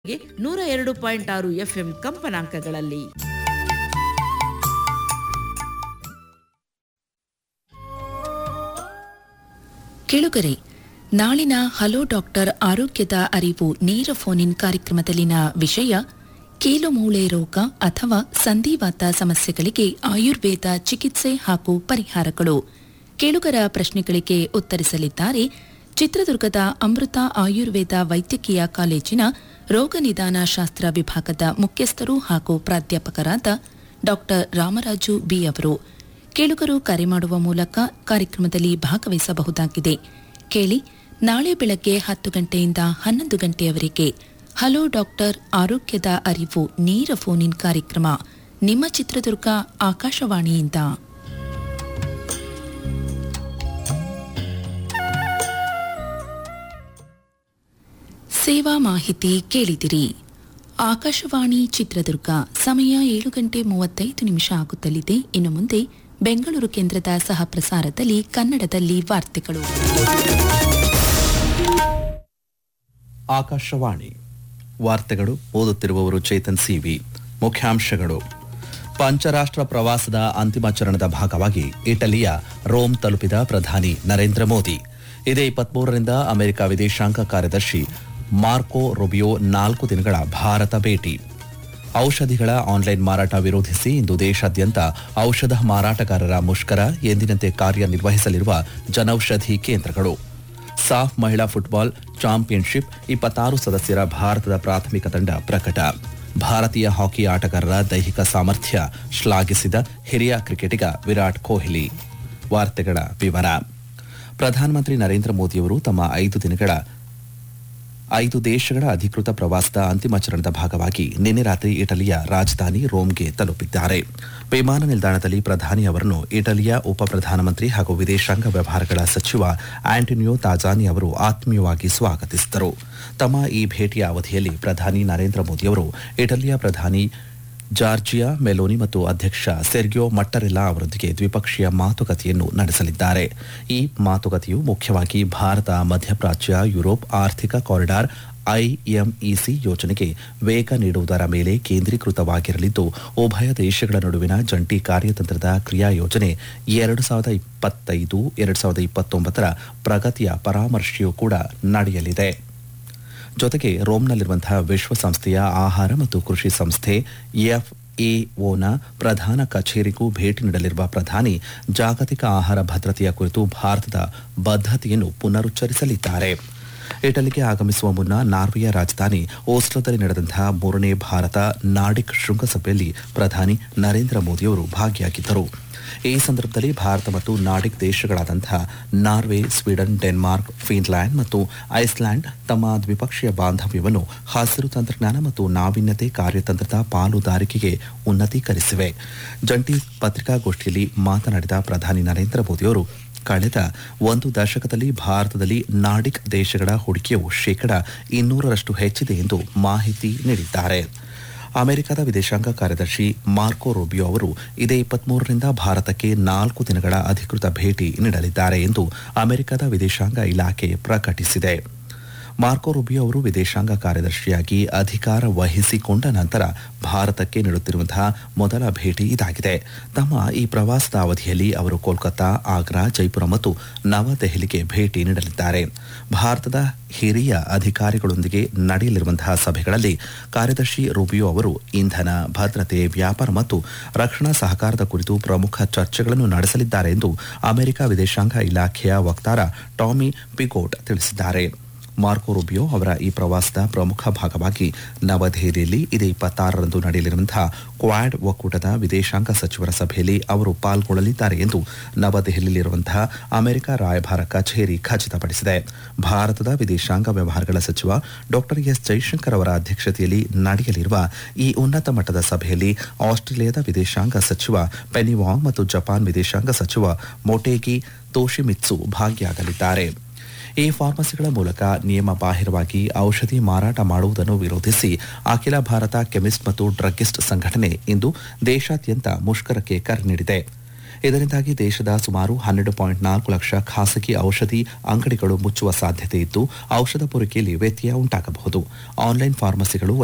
ನೂರ ಎರಡು ಪಾಯಿಂಟ್ ಆರು ಎಫ್ಎಂ ಕಂಪನಾಂಕಗಳಲ್ಲಿ ಕೆಳುಗರೆ ನಾಳಿನ ಹಲೋ ಡಾಕ್ಟರ್ ಆರೋಗ್ಯದ ಅರಿವು ನೇರ ಫೋನ್ ಕಾರ್ಯಕ್ರಮದಲ್ಲಿನ ವಿಷಯ ಕೀಲುಮೂಳೆ ರೋಗ ಅಥವಾ ಸಂಧಿವಾತ ಸಮಸ್ಯೆಗಳಿಗೆ ಆಯುರ್ವೇದ ಚಿಕಿತ್ಸೆ ಹಾಗೂ ಪರಿಹಾರಗಳು ಕೇಳುಗರ ಪ್ರಶ್ನೆಗಳಿಗೆ ಉತ್ತರಿಸಲಿದ್ದಾರೆ ಚಿತ್ರದುರ್ಗದ ಅಮೃತ ಆಯುರ್ವೇದ ವೈದ್ಯಕೀಯ ಕಾಲೇಜಿನ ರೋಗ ನಿದಾನ ಶಾಸ್ತ್ರ ವಿಭಾಗದ ಮುಖ್ಯಸ್ಥರು ಹಾಗೂ ಪ್ರಾಧ್ಯಾಪಕರಾದ ಡಾಕ್ಟರ್ ರಾಮರಾಜು ಬಿ ಅವರು ಕೇಳುಗರು ಕರೆ ಮಾಡುವ ಮೂಲಕ ಕಾರ್ಯಕ್ರಮದಲ್ಲಿ ಭಾಗವಹಿಸಬಹುದಾಗಿದೆ ಕೇಳಿ ನಾಳೆ ಬೆಳಗ್ಗೆ ಹತ್ತು ಗಂಟೆಯಿಂದ ಹನ್ನೊಂದು ಗಂಟೆಯವರೆಗೆ ಹಲೋ ಡಾಕ್ಟರ್ ಆರೋಗ್ಯದ ಅರಿವು ನೇರ ಫೋನ್ ಇನ್ ಕಾರ್ಯಕ್ರಮ ನಿಮ್ಮ ಚಿತ್ರದುರ್ಗ ಆಕಾಶವಾಣಿಯಿಂದ ಸೇವಾ ಮಾಹಿತಿ ಕೇಳಿದಿರಿ ಆಕಾಶವಾಣಿ ಚಿತ್ರದುರ್ಗ ಸಮಯ ಏಳು ಗಂಟೆ ಮೂವತ್ತೈದು ನಿಮಿಷ ಆಗುತ್ತಲಿದೆ ಇನ್ನು ಮುಂದೆ ಬೆಂಗಳೂರು ಕೇಂದ್ರದ ಸಹ ಪ್ರಸಾರದಲ್ಲಿ ಕನ್ನಡದಲ್ಲಿ ವಾರ್ತೆಗಳು ಆಕಾಶವಾಣಿ ವಾರ್ತೆಗಳು ಓದುತ್ತಿರುವವರು ಚೇತನ್ ಸಿವಿ ಮುಖ್ಯಾಂಶಗಳು ಪಂಚರಾಷ್ಟ್ರ ಪ್ರವಾಸದ ಅಂತಿಮ ಚರಣದ ಭಾಗವಾಗಿ ಇಟಲಿಯ ರೋಮ್ ತಲುಪಿದ ಪ್ರಧಾನಿ ನರೇಂದ್ರ ಮೋದಿ ಇದೇ ಇಪ್ಪತ್ಮೂರರಿಂದ ಅಮೆರಿಕ ವಿದೇಶಾಂಗ ಕಾರ್ಯದರ್ಶಿ ಮಾರ್ಕೋ ರೊಬಿಯೋ ನಾಲ್ಕು ದಿನಗಳ ಭಾರತ ಭೇಟಿ ಔಷಧಿಗಳ ಆನ್ಲೈನ್ ಮಾರಾಟ ವಿರೋಧಿಸಿ ಇಂದು ದೇಶಾದ್ಯಂತ ಔಷಧ ಮಾರಾಟಗಾರರ ಮುಷ್ಕರ ಎಂದಿನಂತೆ ಕಾರ್ಯನಿರ್ವಹಿಸಲಿರುವ ಜನೌಷಧಿ ಕೇಂದ್ರಗಳು ಸಾಫ್ ಮಹಿಳಾ ಫುಟ್ಬಾಲ್ ಚಾಂಪಿಯನ್ಶಿಪ್ ಇಪ್ಪತ್ತಾರು ಸದಸ್ಯರ ಭಾರತದ ಪ್ರಾಥಮಿಕ ತಂಡ ಪ್ರಕಟ ಭಾರತೀಯ ಹಾಕಿ ಆಟಗಾರರ ದೈಹಿಕ ಸಾಮರ್ಥ್ಯ ಶ್ಲಾಘಿಸಿದ ಹಿರಿಯ ಕ್ರಿಕೆಟಿಗ ವಿರಾಟ್ ಕೊಹ್ಲಿ ವಾರ್ತೆಗಳ ವಿವರ ಪ್ರಧಾನಮಂತ್ರಿ ನರೇಂದ್ರ ಮೋದಿಯವರು ತಮ್ಮ ಐದು ದಿನಗಳ ಐದು ದೇಶಗಳ ಅಧಿಕೃತ ಪ್ರವಾಸದ ಅಂತಿಮ ಚರಣದ ಭಾಗವಾಗಿ ನಿನ್ನೆ ರಾತ್ರಿ ಇಟಲಿಯ ರಾಜಧಾನಿ ರೋಮ್ಗೆ ತಲುಪಿದ್ದಾರೆ ವಿಮಾನ ನಿಲ್ದಾಣದಲ್ಲಿ ಪ್ರಧಾನಿ ಅವರನ್ನು ಇಟಲಿಯ ಉಪ ಪ್ರಧಾನಮಂತ್ರಿ ಹಾಗೂ ವಿದೇಶಾಂಗ ವ್ಯವಹಾರಗಳ ಸಚಿವ ಆಂಟೋನಿಯೋ ತಾಜಾನಿ ಅವರು ಆತ್ಮೀಯವಾಗಿ ಸ್ವಾಗತಿಸಿದರು ತಮ್ಮ ಈ ಭೇಟಿಯ ಅವಧಿಯಲ್ಲಿ ಪ್ರಧಾನಿ ನರೇಂದ್ರ ಮೋದಿಯವರು ಇಟಲಿಯ ಪ್ರಧಾನಿ ಜಾರ್ಜಿಯಾ ಮೆಲೋನಿ ಮತ್ತು ಅಧ್ಯಕ್ಷ ಸೆರ್ಗಿಯೋ ಮಟ್ಟರೆಲ್ಲಾ ಅವರೊಂದಿಗೆ ದ್ವಿಪಕ್ಷೀಯ ಮಾತುಕತೆಯನ್ನು ನಡೆಸಲಿದ್ದಾರೆ ಈ ಮಾತುಕತೆಯು ಮುಖ್ಯವಾಗಿ ಭಾರತ ಮಧ್ಯಪ್ರಾಚ್ಯ ಯುರೋಪ್ ಆರ್ಥಿಕ ಕಾರಿಡಾರ್ ಐಎಂಇಸಿ ಯೋಜನೆಗೆ ವೇಗ ನೀಡುವುದರ ಮೇಲೆ ಕೇಂದ್ರೀಕೃತವಾಗಿರಲಿದ್ದು ಉಭಯ ದೇಶಗಳ ನಡುವಿನ ಜಂಟಿ ಕಾರ್ಯತಂತ್ರದ ಕ್ರಿಯಾ ಯೋಜನೆ ಎರಡು ಸಾವಿರದ ಇಪ್ಪತ್ತೈದು ಎರಡು ಸಾವಿರದ ಇಪ್ಪತ್ತೊಂಬತ್ತರ ಪ್ರಗತಿಯ ಪರಾಮರ್ಶೆಯೂ ಕೂಡ ನಡೆಯಲಿದೆ ಜೊತೆಗೆ ರೋಮ್ನಲ್ಲಿರುವಂತಹ ವಿಶ್ವಸಂಸ್ಥೆಯ ಆಹಾರ ಮತ್ತು ಕೃಷಿ ಸಂಸ್ಥೆ ಎಫ್ಎಒನ ಪ್ರಧಾನ ಕಚೇರಿಗೂ ಭೇಟಿ ನೀಡಲಿರುವ ಪ್ರಧಾನಿ ಜಾಗತಿಕ ಆಹಾರ ಭದ್ರತೆಯ ಕುರಿತು ಭಾರತದ ಬದ್ಧತೆಯನ್ನು ಪುನರುಚ್ಚರಿಸಲಿದ್ದಾರೆ ಇಟಲಿಗೆ ಆಗಮಿಸುವ ಮುನ್ನ ನಾರ್ವೆಯ ರಾಜಧಾನಿ ಓಸ್ಲೋದಲ್ಲಿ ನಡೆದಂತಹ ಮೂರನೇ ಭಾರತ ನಾಡಿಕ್ ಶೃಂಗಸಭೆಯಲ್ಲಿ ಪ್ರಧಾನಿ ನರೇಂದ್ರ ಮೋದಿಯವರು ಭಾಗಿಯಾಗಿದ್ದರು ಈ ಸಂದರ್ಭದಲ್ಲಿ ಭಾರತ ಮತ್ತು ನಾಡಿಕ್ ದೇಶಗಳಾದಂತಹ ನಾರ್ವೆ ಸ್ವೀಡನ್ ಡೆನ್ಮಾರ್ಕ್ ಫಿನ್ಲ್ಯಾಂಡ್ ಮತ್ತು ಐಸ್ಲ್ಯಾಂಡ್ ತಮ್ಮ ದ್ವಿಪಕ್ಷೀಯ ಬಾಂಧವ್ಯವನ್ನು ಹಸಿರು ತಂತ್ರಜ್ಞಾನ ಮತ್ತು ನಾವೀನ್ಯತೆ ಕಾರ್ಯತಂತ್ರದ ಪಾಲುದಾರಿಕೆಗೆ ಉನ್ನತೀಕರಿಸಿವೆ ಜಂಟಿ ಪತ್ರಿಕಾಗೋಷ್ಠಿಯಲ್ಲಿ ಮಾತನಾಡಿದ ಪ್ರಧಾನಿ ನರೇಂದ್ರ ಮೋದಿಯವರು ಕಳೆದ ಒಂದು ದಶಕದಲ್ಲಿ ಭಾರತದಲ್ಲಿ ನಾಡಿಕ್ ದೇಶಗಳ ಹೂಡಿಕೆಯು ಶೇಕಡ ಇನ್ನೂರರಷ್ಟು ಹೆಚ್ಚಿದೆ ಎಂದು ಮಾಹಿತಿ ನೀಡಿದ್ದಾರೆ ಅಮೆರಿಕದ ವಿದೇಶಾಂಗ ಕಾರ್ಯದರ್ಶಿ ಮಾರ್ಕೋ ರೂಬಿಯೋ ಅವರು ಇದೇ ಇಪ್ಪತ್ಮೂರರಿಂದ ಭಾರತಕ್ಕೆ ನಾಲ್ಕು ದಿನಗಳ ಅಧಿಕೃತ ಭೇಟಿ ನೀಡಲಿದ್ದಾರೆ ಎಂದು ಅಮೆರಿಕದ ವಿದೇಶಾಂಗ ಇಲಾಖೆ ಪ್ರಕಟಿಸಿದೆ ಮಾರ್ಕೋ ರೂಬಿಯೋ ಅವರು ವಿದೇಶಾಂಗ ಕಾರ್ಯದರ್ಶಿಯಾಗಿ ಅಧಿಕಾರ ವಹಿಸಿಕೊಂಡ ನಂತರ ಭಾರತಕ್ಕೆ ನೀಡುತ್ತಿರುವಂತಹ ಮೊದಲ ಭೇಟಿ ಇದಾಗಿದೆ ತಮ್ಮ ಈ ಪ್ರವಾಸದ ಅವಧಿಯಲ್ಲಿ ಅವರು ಕೋಲ್ಕತ್ತಾ ಆಗ್ರಾ ಜೈಪುರ ಮತ್ತು ನವದೆಹಲಿಗೆ ಭೇಟಿ ನೀಡಲಿದ್ದಾರೆ ಭಾರತದ ಹಿರಿಯ ಅಧಿಕಾರಿಗಳೊಂದಿಗೆ ನಡೆಯಲಿರುವಂತಹ ಸಭೆಗಳಲ್ಲಿ ಕಾರ್ಯದರ್ಶಿ ರೂಬಿಯೋ ಅವರು ಇಂಧನ ಭದ್ರತೆ ವ್ಯಾಪಾರ ಮತ್ತು ರಕ್ಷಣಾ ಸಹಕಾರದ ಕುರಿತು ಪ್ರಮುಖ ಚರ್ಚೆಗಳನ್ನು ನಡೆಸಲಿದ್ದಾರೆ ಎಂದು ಅಮೆರಿಕ ವಿದೇಶಾಂಗ ಇಲಾಖೆಯ ವಕ್ತಾರ ಟಾಮಿ ಪಿಗೋಟ್ ತಿಳಿಸಿದ್ದಾರೆ ಮಾರ್ಕೋ ರೂಬಿಯೋ ಅವರ ಈ ಪ್ರವಾಸದ ಪ್ರಮುಖ ಭಾಗವಾಗಿ ನವದೆಹಲಿಯಲ್ಲಿ ಇದೇ ಇಪ್ಪತ್ತಾರರಂದು ನಡೆಯಲಿರುವಂತಹ ಕ್ವಾಡ್ ಒಕ್ಕೂಟದ ವಿದೇಶಾಂಗ ಸಚಿವರ ಸಭೆಯಲ್ಲಿ ಅವರು ಪಾಲ್ಗೊಳ್ಳಲಿದ್ದಾರೆ ಎಂದು ನವದೆಹಲಿಯಲ್ಲಿರುವಂತಹ ಅಮೆರಿಕ ರಾಯಭಾರ ಕಚೇರಿ ಖಚಿತಪಡಿಸಿದೆ ಭಾರತದ ವಿದೇಶಾಂಗ ವ್ಯವಹಾರಗಳ ಸಚಿವ ಡಾಕ್ಟರ್ ಎಸ್ ಜೈಶಂಕರ್ ಅವರ ಅಧ್ಯಕ್ಷತೆಯಲ್ಲಿ ನಡೆಯಲಿರುವ ಈ ಉನ್ನತ ಮಟ್ಟದ ಸಭೆಯಲ್ಲಿ ಆಸ್ಟ್ರೇಲಿಯಾದ ವಿದೇಶಾಂಗ ಸಚಿವ ಪೆನಿವಾಂಗ್ ಮತ್ತು ಜಪಾನ್ ವಿದೇಶಾಂಗ ಸಚಿವ ಮೊಟೇಗಿ ತೋಶಿಮಿತ್ಸು ಭಾಗಿಯಾಗಲಿದ್ದಾರೆ ಈ ಫಾರ್ಮಸಿಗಳ ಮೂಲಕ ನಿಯಮ ಬಾಹಿರವಾಗಿ ಔಷಧಿ ಮಾರಾಟ ಮಾಡುವುದನ್ನು ವಿರೋಧಿಸಿ ಅಖಿಲ ಭಾರತ ಕೆಮಿಸ್ಟ್ ಮತ್ತು ಡ್ರಗ್ಗಿಸ್ಟ್ ಸಂಘಟನೆ ಇಂದು ದೇಶಾದ್ಯಂತ ಮುಷ್ಕರಕ್ಕೆ ಕರೆ ನೀಡಿದೆ ಇದರಿಂದಾಗಿ ದೇಶದ ಸುಮಾರು ಹನ್ನೆರಡು ಪಾಯಿಂಟ್ ನಾಲ್ಕು ಲಕ್ಷ ಖಾಸಗಿ ಔಷಧಿ ಅಂಗಡಿಗಳು ಮುಚ್ಚುವ ಸಾಧ್ಯತೆ ಇದ್ದು ಔಷಧ ಪೂರೈಕೆಯಲ್ಲಿ ವ್ಯತ್ಯಯ ಉಂಟಾಗಬಹುದು ಆನ್ಲೈನ್ ಫಾರ್ಮಸಿಗಳು